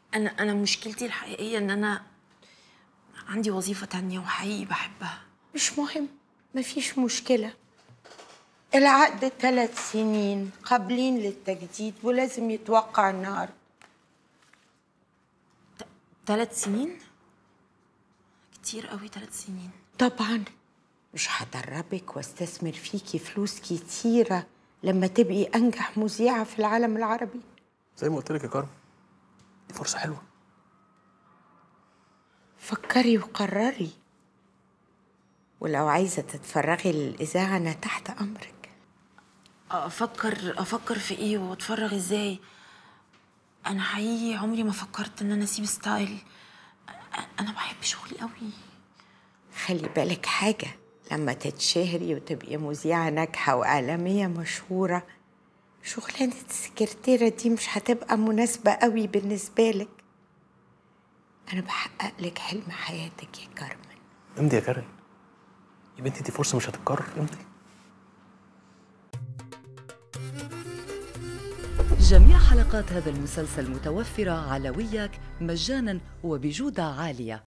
انا انا مشكلتي الحقيقيه ان انا عندي وظيفه تانية وحقيقي بحبها مش مهم مفيش مشكلة العقد ثلاث سنين قابلين للتجديد ولازم يتوقع النهارده ثلاث سنين كتير قوي ثلاث سنين طبعا مش هدربك واستثمر فيكي فلوس كتيرة لما تبقي أنجح مذيعة في العالم العربي زي ما قلت لك يا كرم دي فرصه حلوه فكري وقرري ولو عايزة تتفرغي للإذاعة أنا تحت أمرك افكر افكر في ايه واتفرغ ازاي انا حقيقي عمري ما فكرت ان انا اسيب ستايل أ- انا بحب شغلي قوي خلي بالك حاجة لما تتشهري وتبقي مذيعة ناجحة وإعلامية مشهورة شغلانة السكرتيرة دي مش هتبقى مناسبة قوي بالنسبة لك أنا بحقق لك حلم حياتك يا كارمن امضي يا كارل يا بنتي دي فرصه مش هتتكرر امضي جميع حلقات هذا المسلسل متوفرة على وياك مجانا وبجودة عالية